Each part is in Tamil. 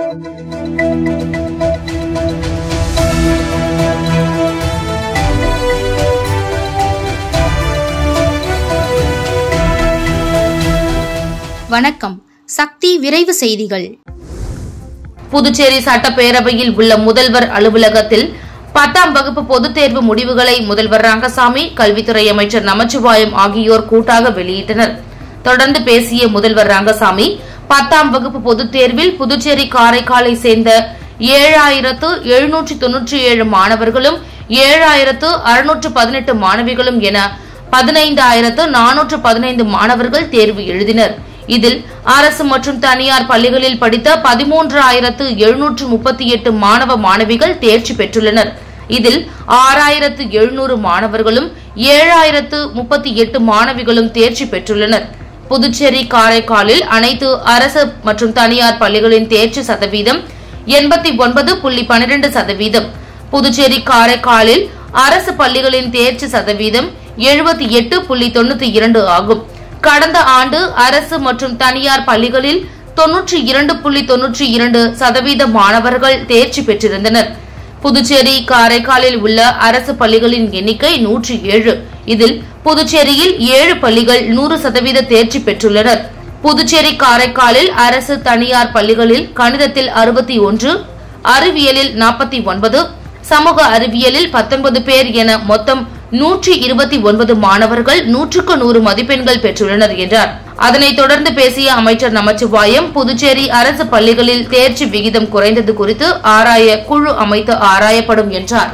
வணக்கம் சக்தி விரைவு செய்திகள் புதுச்சேரி சட்டப்பேரவையில் உள்ள முதல்வர் அலுவலகத்தில் பத்தாம் வகுப்பு பொதுத் தேர்வு முடிவுகளை முதல்வர் ரங்கசாமி கல்வித்துறை அமைச்சர் நமச்சிவாயம் ஆகியோர் கூட்டாக வெளியிட்டனர் தொடர்ந்து பேசிய முதல்வர் ரங்கசாமி பத்தாம் வகுப்பு பொதுத் தேர்வில் புதுச்சேரி காரைக்காலை சேர்ந்த ஏழாயிரத்து எழுநூற்றி தொன்னூற்றி ஏழு மாணவர்களும் ஏழாயிரத்து அறுநூற்று பதினெட்டு மாணவிகளும் என பதினைந்தாயிரத்து நானூற்று பதினைந்து மாணவர்கள் தேர்வு எழுதினர் இதில் அரசு மற்றும் தனியார் பள்ளிகளில் படித்த பதிமூன்றாயிரத்து எழுநூற்று முப்பத்தி எட்டு மாணவ மாணவிகள் தேர்ச்சி பெற்றுள்ளனர் இதில் ஆறாயிரத்து எழுநூறு மாணவர்களும் ஏழாயிரத்து முப்பத்தி எட்டு மாணவிகளும் தேர்ச்சி பெற்றுள்ளனர் புதுச்சேரி காரைக்காலில் அனைத்து அரசு மற்றும் தனியார் பள்ளிகளின் தேர்ச்சி சதவீதம் எண்பத்தி ஒன்பது புள்ளி பனிரெண்டு சதவீதம் புதுச்சேரி காரைக்காலில் அரசு பள்ளிகளின் தேர்ச்சி சதவீதம் எழுபத்தி எட்டு புள்ளி தொண்ணூத்தி இரண்டு ஆகும் கடந்த ஆண்டு அரசு மற்றும் தனியார் பள்ளிகளில் தொன்னூற்றி இரண்டு புள்ளி தொன்னூற்றி இரண்டு சதவீத மாணவர்கள் தேர்ச்சி பெற்றிருந்தனர் புதுச்சேரி காரைக்காலில் உள்ள அரசு பள்ளிகளின் எண்ணிக்கை நூற்றி ஏழு இதில் புதுச்சேரியில் ஏழு பள்ளிகள் நூறு சதவீத தேர்ச்சி பெற்றுள்ளனர் புதுச்சேரி காரைக்காலில் அரசு தனியார் பள்ளிகளில் கணிதத்தில் அறுபத்தி ஒன்று அறிவியலில் நாற்பத்தி ஒன்பது சமூக அறிவியலில் பத்தொன்பது பேர் என மொத்தம் நூற்றி இருபத்தி ஒன்பது மாணவர்கள் நூற்றுக்கு நூறு மதிப்பெண்கள் பெற்றுள்ளனர் என்றார் அதனைத் தொடர்ந்து பேசிய அமைச்சர் நமச்சிவாயம் புதுச்சேரி அரசு பள்ளிகளில் தேர்ச்சி விகிதம் குறைந்தது குறித்து ஆராய குழு அமைத்து ஆராயப்படும் என்றார்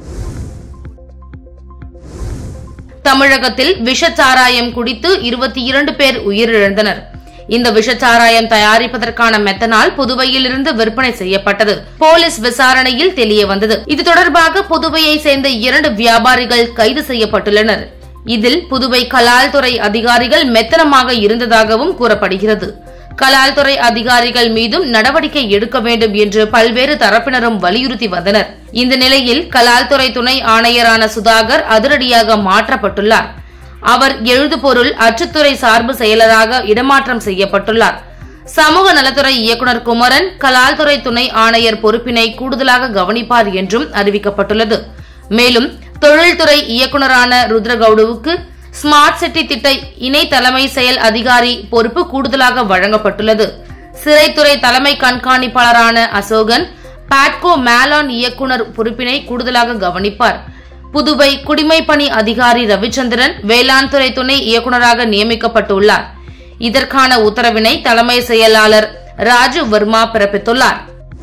தமிழகத்தில் விஷச்சாராயம் குடித்து இருபத்தி இரண்டு பேர் உயிரிழந்தனர் இந்த விஷச்சாராயம் தயாரிப்பதற்கான மெத்தனால் புதுவையில் இருந்து விற்பனை செய்யப்பட்டது போலீஸ் விசாரணையில் தெரிய வந்தது இது தொடர்பாக புதுவையை சேர்ந்த இரண்டு வியாபாரிகள் கைது செய்யப்பட்டுள்ளனர் இதில் புதுவை கலால்துறை அதிகாரிகள் மெத்தனமாக இருந்ததாகவும் கூறப்படுகிறது கலால்துறை அதிகாரிகள் மீதும் நடவடிக்கை எடுக்க வேண்டும் என்று பல்வேறு தரப்பினரும் வலியுறுத்தி வந்தனர் இந்த நிலையில் கலால்துறை துணை ஆணையரான சுதாகர் அதிரடியாக மாற்றப்பட்டுள்ளார் அவர் எழுதுபொருள் அச்சுத்துறை சார்பு செயலராக இடமாற்றம் செய்யப்பட்டுள்ளார் சமூக நலத்துறை இயக்குநர் குமரன் கலால்துறை துணை ஆணையர் பொறுப்பினை கூடுதலாக கவனிப்பார் என்றும் அறிவிக்கப்பட்டுள்ளது மேலும் தொழில்துறை இயக்குநரான ருத்ரகவுடுவுக்கு ஸ்மார்ட் சிட்டி திட்ட இணை தலைமை செயல் அதிகாரி பொறுப்பு கூடுதலாக வழங்கப்பட்டுள்ளது சிறைத்துறை தலைமை கண்காணிப்பாளரான அசோகன் பாட்கோ மேலான் இயக்குநர் பொறுப்பினை கூடுதலாக கவனிப்பார் புதுவை குடிமைப்பணி அதிகாரி ரவிச்சந்திரன் வேளாண் துறை துணை இயக்குநராக நியமிக்கப்பட்டுள்ளார் இதற்கான உத்தரவினை தலைமை செயலாளர் ராஜு வர்மா பிறப்பித்துள்ளார்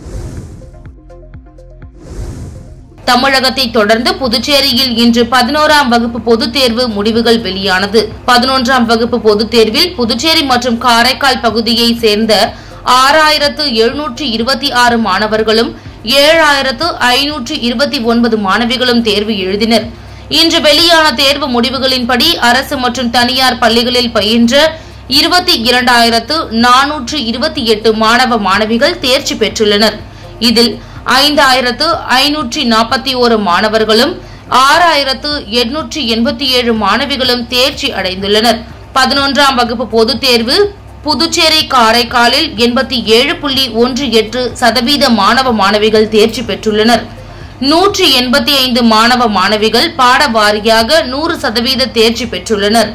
தமிழகத்தை தொடர்ந்து புதுச்சேரியில் இன்று பதினோராம் வகுப்பு பொதுத் தேர்வு முடிவுகள் வெளியானது பதினொன்றாம் வகுப்பு பொதுத் தேர்வில் புதுச்சேரி மற்றும் காரைக்கால் பகுதியை சேர்ந்த ஆறாயிரத்து எழுநூற்று இருபத்தி ஆறு மாணவர்களும் ஏழாயிரத்து ஐநூற்று இருபத்தி ஒன்பது மாணவிகளும் தேர்வு எழுதினர் இன்று வெளியான தேர்வு முடிவுகளின்படி அரசு மற்றும் தனியார் பள்ளிகளில் பயின்ற இருபத்தி இரண்டாயிரத்து நானூற்று இருபத்தி எட்டு மாணவ மாணவிகள் தேர்ச்சி பெற்றுள்ளனர் இதில் ஐந்தாயிரத்து ஐநூற்றி நாற்பத்தி ஒரு மாணவர்களும் ஆறாயிரத்து எண்ணூற்றி எண்பத்தி ஏழு மாணவிகளும் தேர்ச்சி அடைந்துள்ளனர் பதினொன்றாம் வகுப்பு பொதுத் தேர்வு புதுச்சேரி காரைக்காலில் எண்பத்தி ஏழு புள்ளி ஒன்று எட்டு சதவீத மாணவ மாணவிகள் தேர்ச்சி பெற்றுள்ளனர் நூற்றி எண்பத்தி ஐந்து மாணவ மாணவிகள் பாட வாரியாக நூறு சதவீத தேர்ச்சி பெற்றுள்ளனர்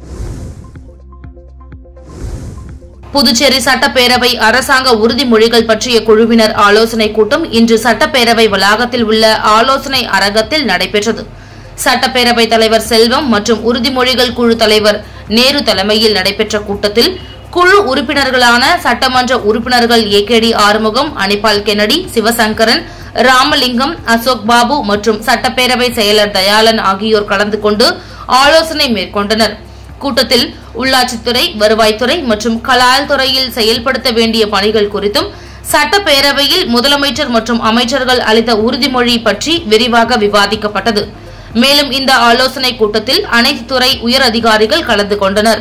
புதுச்சேரி சட்டப்பேரவை அரசாங்க உறுதிமொழிகள் பற்றிய குழுவினர் ஆலோசனைக் கூட்டம் இன்று சட்டப்பேரவை வளாகத்தில் உள்ள ஆலோசனை அரங்கத்தில் நடைபெற்றது சட்டப்பேரவை தலைவர் செல்வம் மற்றும் உறுதிமொழிகள் குழு தலைவர் நேரு தலைமையில் நடைபெற்ற கூட்டத்தில் குழு உறுப்பினர்களான சட்டமன்ற உறுப்பினர்கள் A K T Arumugam Anibal Kennedy Sivasankaran Ramalingam Ashok Babu மற்றும் சட்டப்பேரவை செயலர் தயாளன் ஆகியோர் கலந்து கொண்டு ஆலோசனை மேற்கொண்டனர் கூட்டத்தில் உள்ளாட்சித்துறை வருவாய்த்துறை மற்றும் கலால் துறையில் செயல்படுத்த வேண்டிய பணிகள் குறித்தும் சட்டப்பேரவையில் முதலமைச்சர் மற்றும் அமைச்சர்கள் அளித்த உறுதிமொழி பற்றி விரிவாக விவாதிக்கப்பட்டது மேலும் இந்த ஆலோசனைக் கூட்டத்தில் அனைத்து துறை உயர் அதிகாரிகள் கலந்து கொண்டனர்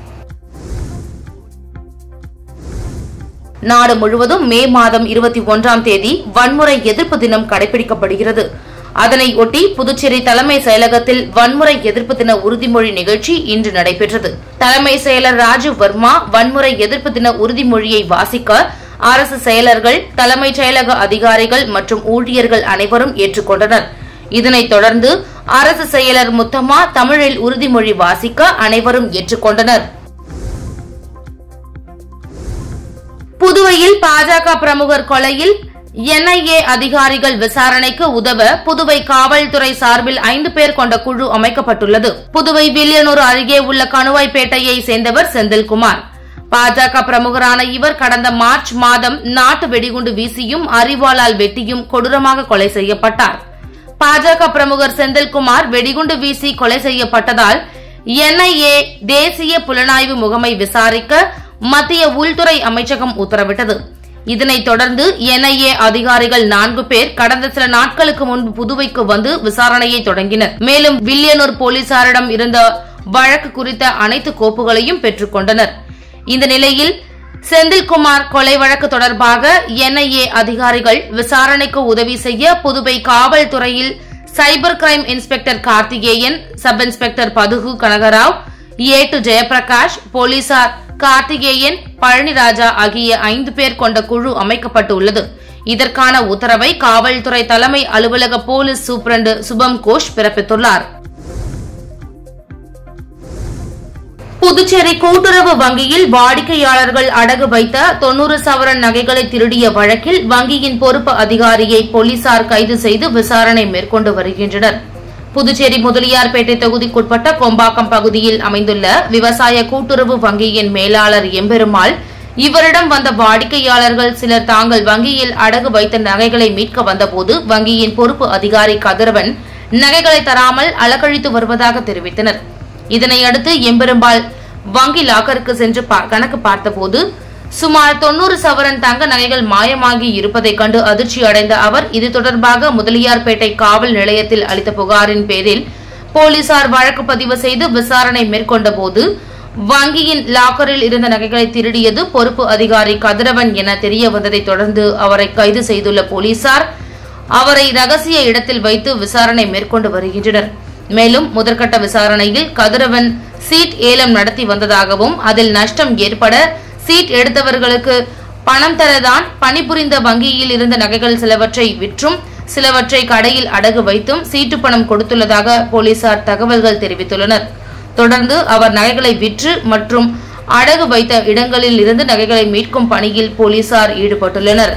நாடு முழுவதும் மே மாதம் இருபத்தி ஒன்றாம் தேதி வன்முறை எதிர்ப்பு தினம் கடைபிடிக்கப்படுகிறது அதனை ஒட்டி புதுச்சேரி தலைமை செயலகத்தில் வன்முறை எதிர்ப்பு தின உறுதிமொழி நிகழ்ச்சி இன்று நடைபெற்றது தலைமை செயலர் ராஜீவ் வர்மா வன்முறை எதிர்ப்பு தின உறுதிமொழியை வாசிக்க அரசு செயலர்கள் தலைமைச் செயலக அதிகாரிகள் மற்றும் ஊழியர்கள் அனைவரும் ஏற்றுக்கொண்டனர் இதனைத் தொடர்ந்து அரசு செயலர் முத்தம்மா தமிழில் உறுதிமொழி வாசிக்க அனைவரும் ஏற்றுக்கொண்டனர் புதுவையில் பாஜக பிரமுகர் கொலையில் என்ஐஏ அதிகாரிகள் விசாரணைக்கு உதவ புதுவை காவல்துறை சார்பில் ஐந்து பேர் கொண்ட குழு அமைக்கப்பட்டுள்ளது புதுவை வில்லியனூர் அருகே உள்ள கணுவாய்பேட்டையை சேர்ந்தவர் செந்தில்குமார் பாஜக பிரமுகரான இவர் கடந்த மார்ச் மாதம் நாட்டு வெடிகுண்டு வீசியும் அரிவாளால் வெட்டியும் கொடூரமாக கொலை செய்யப்பட்டார் பாஜக பிரமுகர் செந்தில்குமார் வெடிகுண்டு வீசி கொலை செய்யப்பட்டதால் என்ஐஏ தேசிய புலனாய்வு முகமை விசாரிக்க மத்திய உள்துறை அமைச்சகம் உத்தரவிட்டது இதனைத் தொடர்ந்து என்ஐஏ அதிகாரிகள் நான்கு பேர் கடந்த சில நாட்களுக்கு முன்பு புதுவைக்கு வந்து விசாரணையை தொடங்கினர் மேலும் வில்லியனூர் போலீசாரிடம் இருந்த வழக்கு குறித்த அனைத்து கோப்புகளையும் பெற்றுக் கொண்டனர் இந்த நிலையில் செந்தில்குமார் கொலை வழக்கு தொடர்பாக என்ஐஏ அதிகாரிகள் விசாரணைக்கு உதவி செய்ய புதுவை காவல்துறையில் cyber crime inspector Karthikeyan sub inspector பதுகு கனகராவ் ஏ டு ஜெயபிரகாஷ் போலீசார் கார்த்திகேயன் பழனிராஜா ஆகிய ஐந்து பேர் கொண்ட குழு அமைக்கப்பட்டு உள்ளது இதற்கான உத்தரவை காவல்துறை தலைமை அலுவலக போலீஸ் சூப்பரண்டு சுபம் கோஷ் பிறப்பித்துள்ளார் புதுச்சேரி கூட்டுறவு வங்கியில் வாடிக்கையாளர்கள் அடகு வைத்த தொன்னூறு சவரன் நகைகளை திருடிய வழக்கில் வங்கியின் பொறுப்பு அதிகாரியை போலீசார் கைது செய்து விசாரணை மேற்கொண்டு வருகின்றனர் புதுச்சேரி முதலியார்பேட்டை தொகுதிக்குட்பட்ட கொம்பாக்கம் பகுதியில் அமைந்துள்ள விவசாய கூட்டுறவு வங்கியின் மேலாளர் எம்பெருமாள் இவரிடம் வந்த வாடிக்கையாளர்கள் சிலர் தாங்கள் வங்கியில் அடகு வைத்த நகைகளை மீட்க வந்தபோது வங்கியின் பொறுப்பு அதிகாரி கதிரவன் நகைகளை தராமல் அலக்கழித்து வருவதாக தெரிவித்தனர் இதனையடுத்து எம்பெரும்பால் வங்கி லாக்கருக்கு சென்று பா- கணக்கு பார்த்தபோது சுமார் தொன்னூறு சவரன் தங்க நகைகள் மாயமாகி இருப்பதைக் கண்டு அதிர்ச்சி அடைந்த அவர் இது தொடர்பாக முதலியார்பேட்டை காவல் நிலையத்தில் அளித்த புகாரின் பேரில் போலீசார் வழக்கு பதிவு செய்து விசாரணை மேற்கொண்ட போது வங்கியின் லாக்கரில் இருந்த நகைகளை திருடியது பொறுப்பு அதிகாரி கதிரவன் என தெரிய வந்ததைத் தொடர்ந்து அவரை கைது செய்துள்ள போலீசார் அவரை ரகசிய இடத்தில் வைத்து விசாரணை மேற்கொண்டு வருகின்றனர் மேலும் முதற்கட்ட விசாரணையில் கதிரவன் சீட் ஏலம் நடத்தி வந்ததாகவும் அதில் நஷ்டம் ஏற்பட சீட் எடுத்தவர்களுக்கு பணம் தரதான் பணிபுரிந்த வங்கியில் இருந்த நகைகள் சிலவற்றை விற்றும் சிலவற்றை கடையில் அடகு வைத்தும் சீட்டு பணம் கொடுத்துள்ளதாக போலீசார் தகவல்கள் தெரிவித்துள்ளனர் தொடர்ந்து அவர் நகைகளை விற்று மற்றும் அடகு வைத்த இடங்களில் இருந்து நகைகளை மீட்கும் பணியில் போலீசார் ஈடுபட்டுள்ளனர்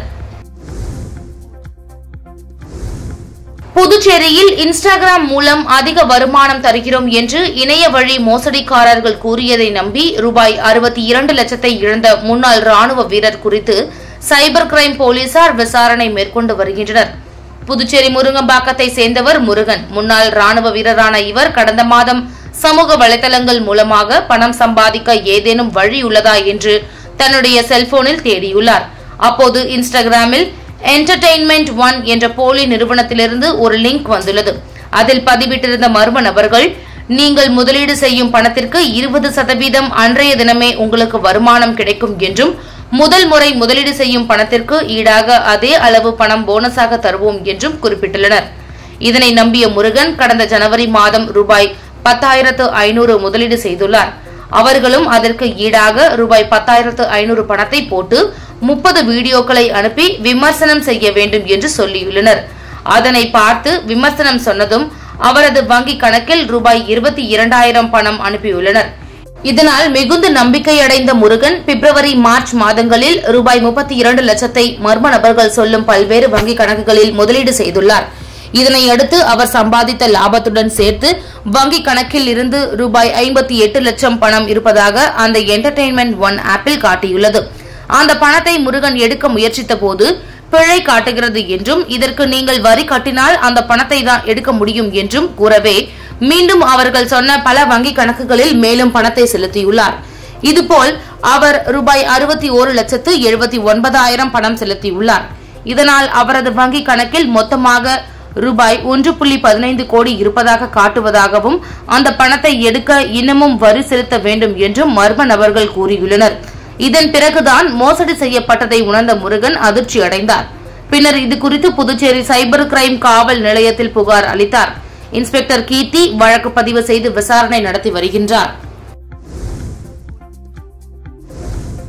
புதுச்சேரியில் இன்ஸ்டாகிராம் மூலம் அதிக வருமானம் தருகிறோம் என்று இணைய வழி மோசடிக்காரர்கள் கூறியதை நம்பி ரூபாய் அறுபத்தி இரண்டு லட்சத்தை இழந்த முன்னாள் ராணுவ வீரர் குறித்து சைபர் கிரைம் போலீசார் விசாரணை மேற்கொண்டு வருகின்றனர் புதுச்சேரி முருங்கம்பாக்கத்தை சேர்ந்தவர் முருகன் முன்னாள் ராணுவ வீரரான இவர் கடந்த மாதம் சமூக வலைதளங்கள் மூலமாக பணம் சம்பாதிக்க ஏதேனும் வழி உள்ளதா என்று தன்னுடைய செல்போனில் தேடியுள்ளார் அப்போது இன்ஸ்டாகிராமில் என்டர்டெயின்மெண்ட் ஒன் என்ற போலி நிறுவனத்திலிருந்து ஒரு லிங்க் வந்துள்ளது அதில் பதிவிட்டிருந்த மர்ம நபர்கள் நீங்கள் முதலீடு செய்யும் பணத்திற்கு இருபது சதவீதம் அன்றைய தினமே உங்களுக்கு வருமானம் கிடைக்கும் என்றும் முதல் முறை முதலீடு செய்யும் பணத்திற்கு ஈடாக அதே அளவு பணம் போனஸாக தருவோம் என்றும் குறிப்பிட்டுள்ளனர் இதனை நம்பிய முருகன் கடந்த ஜனவரி மாதம் ரூபாய் பத்தாயிரத்து ஐநூறு முதலீடு செய்துள்ளார் அவர்களும் அதற்கு ஈடாக ரூபாய் பத்தாயிரத்து ஐநூறு பணத்தை போட்டு முப்பது வீடியோக்களை அனுப்பி விமர்சனம் செய்ய வேண்டும் என்று சொல்லியுள்ளனர் அதனை பார்த்து விமர்சனம் சொன்னதும் அவரது வங்கி கணக்கில் ரூபாய் இருபத்தி இரண்டாயிரம் பணம் அனுப்பியுள்ளனர் இதனால் மிகுந்த நம்பிக்கையடைந்த முருகன் பிப்ரவரி மார்ச் மாதங்களில் ரூபாய் முப்பத்தி இரண்டு லட்சத்தை மர்ம நபர்கள் சொல்லும் பல்வேறு வங்கி கணக்குகளில் முதலீடு செய்துள்ளார் இதனை அடுத்து அவர் சம்பாதித்த லாபத்துடன் சேர்த்து வங்கி கணக்கில் இருந்து ரூபாய் ஐம்பத்தி எட்டு லட்சம் பணம் இருப்பதாக அந்த என்டர்டெயின்மெண்ட் ஒன் ஆப்பில் காட்டியுள்ளது அந்த பணத்தை முருகன் எடுக்க முயற்சித்த போது பிழை காட்டுகிறது என்றும் இதற்கு நீங்கள் வரி கட்டினால் அந்த பணத்தை தான் எடுக்க முடியும் என்றும் கூறவே மீண்டும் அவர்கள் சொன்ன பல வங்கி கணக்குகளில் மேலும் பணத்தை செலுத்தியுள்ளார் இதுபோல் அவர் ரூபாய் அறுபத்தி ஒரு லட்சத்து எழுபத்தி ஒன்பதாயிரம் பணம் செலுத்தியுள்ளார் இதனால் அவரது வங்கி கணக்கில் மொத்தமாக ரூபாய் ஒன்று புள்ளி பதினைந்து கோடி இருப்பதாக காட்டுவதாகவும் அந்த பணத்தை எடுக்க இன்னமும் வரி செலுத்த வேண்டும் என்றும் மர்ம நபர்கள் கூறியுள்ளனர் இதன் பிறகுதான் மோசடி செய்யப்பட்டதை உணர்ந்த முருகன் அதிர்ச்சி அடைந்தார் பின்னர் இது குறித்து புதுச்சேரி சைபர் கிரைம் காவல் நிலையத்தில் புகார் அளித்தார் இன்ஸ்பெக்டர் கீர்த்தி வழக்கு பதிவு செய்து விசாரணை நடத்தி வருகின்றார்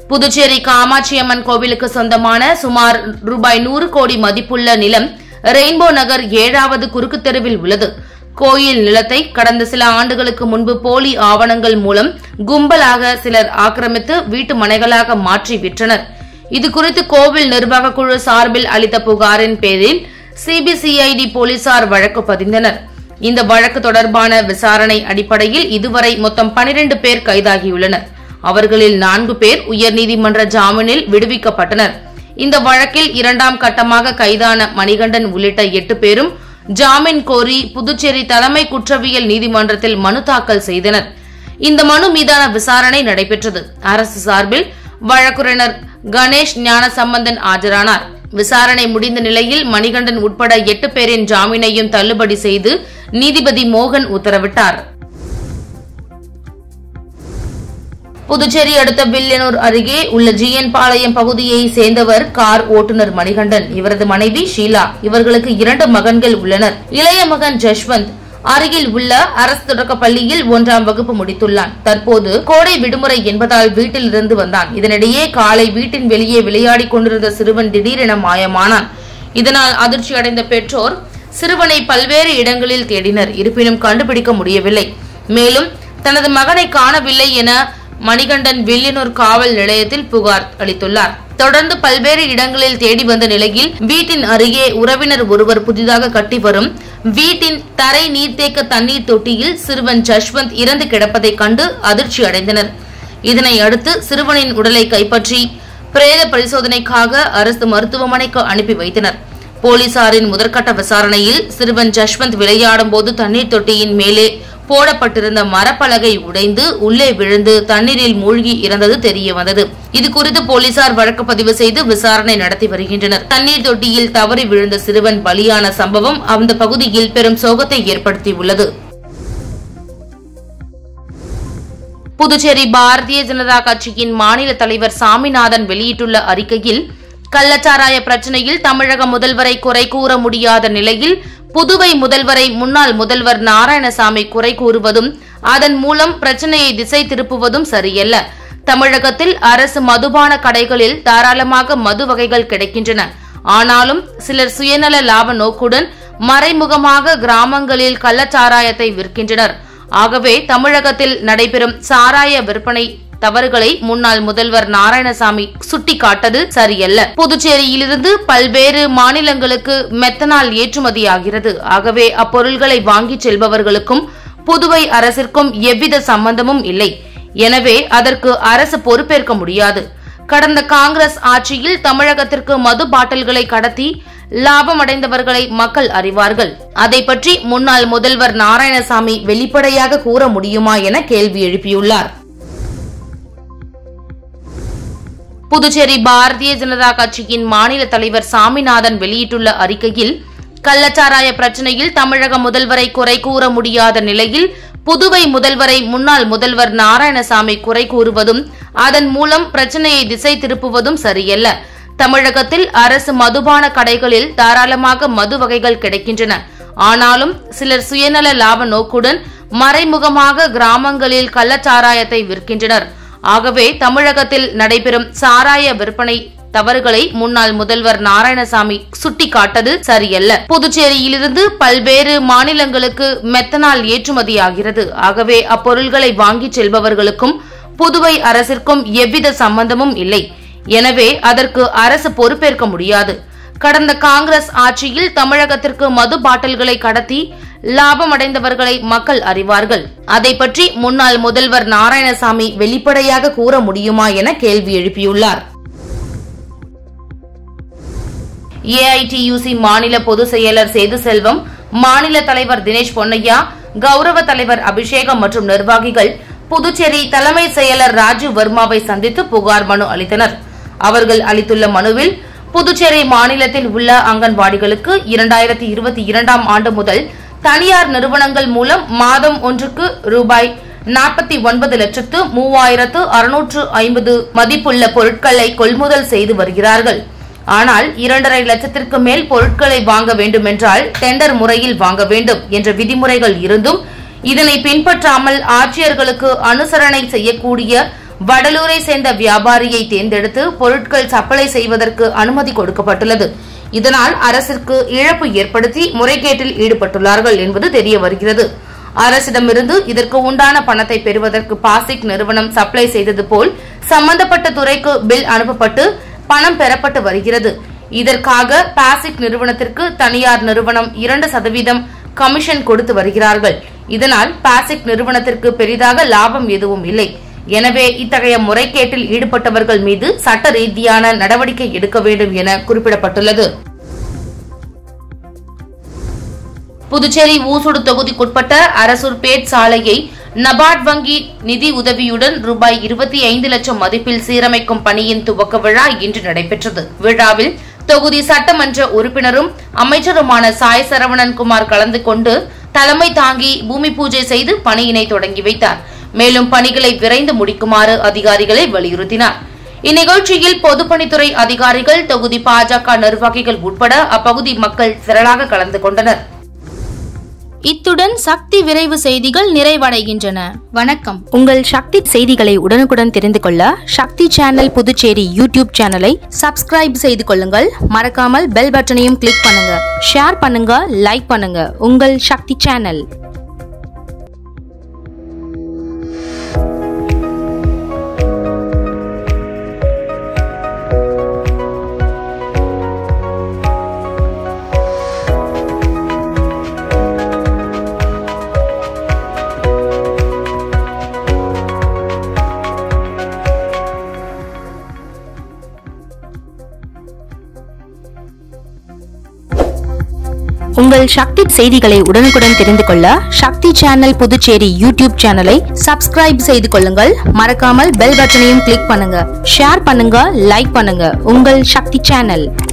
புதுச்சேரி காமாட்சியம்மன் கோவிலுக்கு சொந்தமான சுமார் ரூபாய் நூறு கோடி மதிப்புள்ள நிலம் ரெயின்போ நகர் ஏழாவது குறுக்கு தெருவில் உள்ளது கோயில் நிலத்தை கடந்த சில ஆண்டுகளுக்கு முன்பு போலி ஆவணங்கள் மூலம் கும்பலாக சிலர் ஆக்கிரமித்து வீட்டு மனைகளாக மாற்றி விற்றனர் இதுகுறித்து கோவில் நிர்வாக குழு சார்பில் அளித்த புகாரின் பேரில் சிபிசிஐடி போலீசார் வழக்கு பதிந்தனர் இந்த வழக்கு தொடர்பான விசாரணை அடிப்படையில் இதுவரை மொத்தம் 12 பேர் கைதாகியுள்ளனர் அவர்களில் நான்கு பேர் உயர்நீதிமன்ற ஜாமீனில் விடுவிக்கப்பட்டனர் இந்த வழக்கில் இரண்டாம் கட்டமாக கைதான மணிகண்டன் உள்ளிட்ட எட்டு பேரும் ஜாமீன் கோரி புதுச்சேரி தலைமை குற்றவியல் நீதிமன்றத்தில் மனு தாக்கல் செய்தனர் இந்த மனு மீதான விசாரணை நடைபெற்றது அரசு சார்பில் வழக்குரைஞர் கணேஷ் ஞானசம்பந்தன் ஆஜரானார் விசாரணை முடிந்த நிலையில் மணிகண்டன் உட்பட எட்டு பேரின் ஜாமீனையும் தள்ளுபடி செய்து நீதிபதி மோகன் உத்தரவிட்டார் புதுச்சேரி அடுத்த வில்லியனூர் அருகே உள்ள ஜிஎன் பாளையம் பகுதியை சேர்ந்தவர் கார் ஓட்டுநர் மணிகண்டன் இவரது மனைவி ஷீலா இவர்களுக்கு இரண்டு மகன்கள் உள்ளனர் இளைய மகன் ஜஷ்வந்த் அருகில் உள்ள அரசு தொடக்கப் பள்ளியில் ஒன்றாம் வகுப்பு முடித்துள்ளான் தற்போது கோடை விடுமுறை என்பதால் வீட்டில் இருந்து வந்தான் இதனிடையே காலை வீட்டின் வெளியே விளையாடிக் கொண்டிருந்த சிறுவன் திடீரென மாயமானான் இதனால் அதிர்ச்சி அடைந்த பெற்றோர் சிறுவனை பல்வேறு இடங்களில் தேடினர் இருப்பினும் கண்டுபிடிக்க முடியவில்லை மேலும் தனது மகனை காணவில்லை என மணிகண்டன் வில்லியனூர் காவல் நிலையத்தில் புகார் அளித்துள்ளார் தொடர்ந்து பல்வேறு இடங்களில் தேடி வந்த நிலையில் வீட்டின் அருகே உறவினர் ஒருவர் புதிதாக கட்டி வரும் வீட்டின் தரை நீர்த்தேக்க தண்ணீர் தொட்டியில் சிறுவன் ஜஷ்வந்த் இறந்து கிடப்பதைக் கண்டு அதிர்ச்சி அடைந்தனர் இதனை அடுத்து சிறுவனின் உடலை கைப்பற்றி பிரேத பரிசோதனைக்காக அரசு மருத்துவமனைக்கு அனுப்பி வைத்தனர் போலீசாரின் முதற்கட்ட விசாரணையில் சிறுவன் ஜஷ்வந்த் விளையாடும் போது தண்ணீர் தொட்டியின் மேலே போடப்பட்டிருந்த மரப்பலகை உடைந்து உள்ளே விழுந்து தண்ணீரில் மூழ்கி இறந்தது தெரிய வந்தது இது குறித்து போலீசார் வழக்கு பதிவு செய்து விசாரணை நடத்தி வருகின்றனர் தண்ணீர் தொட்டியில் தவறி விழுந்த சிறுவன் பலியான சம்பவம் அந்த பகுதியில் பெரும் சோகத்தை ஏற்படுத்தியுள்ளது புதுச்சேரி பாரதிய ஜனதா கட்சியின் மாநில தலைவர் சாமிநாதன் வெளியிட்டுள்ள அறிக்கையில் கள்ளச்சாராய பிரச்சனையில் தமிழக முதல்வரை குறை கூற முடியாத நிலையில் புதுவை முதல்வரை முன்னாள் முதல்வர் நாராயணசாமி குறை கூறுவதும் அதன் மூலம் பிரச்சனையை திசை திருப்புவதும் சரியல்ல தமிழகத்தில் அரசு மதுபான கடைகளில் தாராளமாக மது வகைகள் கிடைக்கின்றன ஆனாலும் சிலர் சுயநல லாப நோக்குடன் மறைமுகமாக கிராமங்களில் கள்ளச்சாராயத்தை விற்கின்றனர் ஆகவே தமிழகத்தில் நடைபெறும் சாராய விற்பனை தவறுகளை முன்னாள் முதல்வர் நாராயணசாமி சுட்டிக்காட்டது சரியல்ல புதுச்சேரியிலிருந்து பல்வேறு மாநிலங்களுக்கு மெத்தனால் ஏற்றுமதியாகிறது ஆகவே அப்பொருள்களை வாங்கிச் செல்பவர்களுக்கும் புதுவை அரசிற்கும் எவ்வித சம்பந்தமும் இல்லை எனவே அதற்கு அரசு பொறுப்பேற்க முடியாது கடந்த காங்கிரஸ் ஆட்சியில் தமிழகத்திற்கு மது பாட்டில்களை கடத்தி லாபம் அடைந்தவர்களை மக்கள் அறிவார்கள் அதை பற்றி முன்னாள் முதல்வர் நாராயணசாமி வெளிப்படையாக கூற முடியுமா என கேள்வி எழுப்பியுள்ளார் புதுச்சேரி பாரதிய ஜனதா கட்சியின் மாநில தலைவர் சாமிநாதன் வெளியிட்டுள்ள அறிக்கையில் கள்ளச்சாராய பிரச்சனையில் தமிழக முதல்வரை குறை கூற முடியாத நிலையில் புதுவை முதல்வரை முன்னாள் முதல்வர் நாராயணசாமி குறை கூறுவதும் அதன் மூலம் பிரச்சனையை திசை திருப்புவதும் சரியல்ல தமிழகத்தில் அரசு மதுபான கடைகளில் தாராளமாக மது வகைகள் கிடைக்கின்றன ஆனாலும் சிலர் சுயநல லாப நோக்குடன் மறைமுகமாக கிராமங்களில் கள்ளச்சாராயத்தை விற்கின்றனர் ஆகவே தமிழகத்தில் நடைபெறும் சாராய விற்பனை தவறுகளை முன்னாள் முதல்வர் நாராயணசாமி சுட்டிக்காட்டது சரியல்ல புதுச்சேரியிலிருந்து பல்வேறு மாநிலங்களுக்கு மெத்தனால் ஏற்றுமதியாகிறது ஆகவே அப்பொருள்களை வாங்கிச் செல்பவர்களுக்கும் புதுவை அரசிற்கும் எவ்வித சம்பந்தமும் இல்லை எனவே அதற்கு அரசு பொறுப்பேற்க முடியாது கடந்த காங்கிரஸ் ஆட்சியில் தமிழகத்திற்கு மது பாட்டில்களை கடத்தி லாபம் அடைந்தவர்களை மக்கள் அறிவார்கள் அதை பற்றி முன்னாள் முதல்வர் நாராயணசாமி வெளிப்படையாக கூற முடியுமா என கேள்வி எழுப்பியுள்ளார் ஏஐடியூசி மாநில பொதுச் செயலர் சேது செல்வம் மாநில தலைவர் தினேஷ் பொன்னையா கௌரவ தலைவர் அபிஷேகம் மற்றும் நிர்வாகிகள் புதுச்சேரி தலைமை செயலர் ராஜீவ் வர்மாவை சந்தித்து புகார் மனு அளித்தனர் அவர்கள் அளித்துள்ள மனுவில் புதுச்சேரி மாநிலத்தில் உள்ள அங்கன்வாடிகளுக்கு இரண்டாயிரத்தி இருபத்தி இரண்டாம் ஆண்டு முதல் தனியார் நிறுவனங்கள் மூலம் மாதம் ஒன்றுக்கு ரூபாய் நாற்பத்தி ஒன்பது லட்சத்து மூவாயிரத்து அறுநூற்று ஐம்பது மதிப்புள்ள பொருட்களை கொள்முதல் செய்து வருகிறார்கள் ஆனால் இரண்டரை லட்சத்திற்கு மேல் பொருட்களை வாங்க வேண்டுமென்றால் டெண்டர் முறையில் வாங்க வேண்டும் என்ற விதிமுறைகள் இருந்தும் இதனை பின்பற்றாமல் ஆட்சியர்களுக்கு அனுசரணை செய்யக்கூடிய வடலூரை சேர்ந்த வியாபாரியை தேர்ந்தெடுத்து பொருட்கள் சப்ளை செய்வதற்கு அனுமதி கொடுக்கப்பட்டுள்ளது இதனால் அரசிற்கு இழப்பு ஏற்படுத்தி முறைகேட்டில் ஈடுபட்டுள்ளார்கள் என்பது தெரிய வருகிறது அரசிடமிருந்து இதற்கு உண்டான பணத்தை பெறுவதற்கு பாசிக் நிறுவனம் சப்ளை செய்தது போல் சம்பந்தப்பட்ட துறைக்கு பில் அனுப்பப்பட்டு பணம் பெறப்பட்டு வருகிறது இதற்காக பாசிக் நிறுவனத்திற்கு தனியார் நிறுவனம் இரண்டு சதவீதம் கமிஷன் கொடுத்து வருகிறார்கள் இதனால் பாசிக் நிறுவனத்திற்கு பெரிதாக லாபம் எதுவும் இல்லை எனவே இத்தகைய முறைகேட்டில் ஈடுபட்டவர்கள் மீது சட்ட ரீதியான நடவடிக்கை எடுக்க வேண்டும் என குறிப்பிடப்பட்டுள்ளது புதுச்சேரி ஊசுடு தொகுதிக்குட்பட்ட அரசூர்பேட் சாலையை நபார்ட் வங்கி நிதி உதவியுடன் ரூபாய் இருபத்தி ஐந்து லட்சம் மதிப்பில் சீரமைக்கும் பணியின் துவக்க விழா இன்று நடைபெற்றது விழாவில் தொகுதி சட்டமன்ற உறுப்பினரும் அமைச்சருமான சாய் சரவணன் குமார் கலந்து கொண்டு தலைமை தாங்கி பூமி பூஜை செய்து பணியினை தொடங்கி வைத்தார் மேலும் பணிகளை விரைந்து முடிக்குமாறு அதிகாரிகளை வலியுறுத்தினார் இந்நிகழ்ச்சியில் பொதுப்பணித்துறை அதிகாரிகள் தொகுதி பாஜக நிர்வாகிகள் உட்பட அப்பகுதி மக்கள் திரளாக கலந்து கொண்டனர் இத்துடன் சக்தி விரைவு செய்திகள் நிறைவடைகின்றன வணக்கம் உங்கள் சக்தி செய்திகளை உடனுக்குடன் தெரிந்து கொள்ள சக்தி சேனல் புதுச்சேரி யூடியூப் சேனலை சப்ஸ்கிரைப் செய்து கொள்ளுங்கள் மறக்காமல் பெல் பட்டனையும் கிளிக் பண்ணுங்க ஷேர் பண்ணுங்க லைக் பண்ணுங்க உங்கள் சக்தி சேனல் உங்கள் சக்தி செய்திகளை உடனுக்குடன் தெரிந்து கொள்ள சக்தி சேனல் புதுச்சேரி யூடியூப் சேனலை சப்ஸ்கிரைப் செய்து கொள்ளுங்கள் மறக்காமல் பெல் பட்டனையும் கிளிக் பண்ணுங்க ஷேர் பண்ணுங்க லைக் பண்ணுங்க உங்கள் சக்தி சேனல்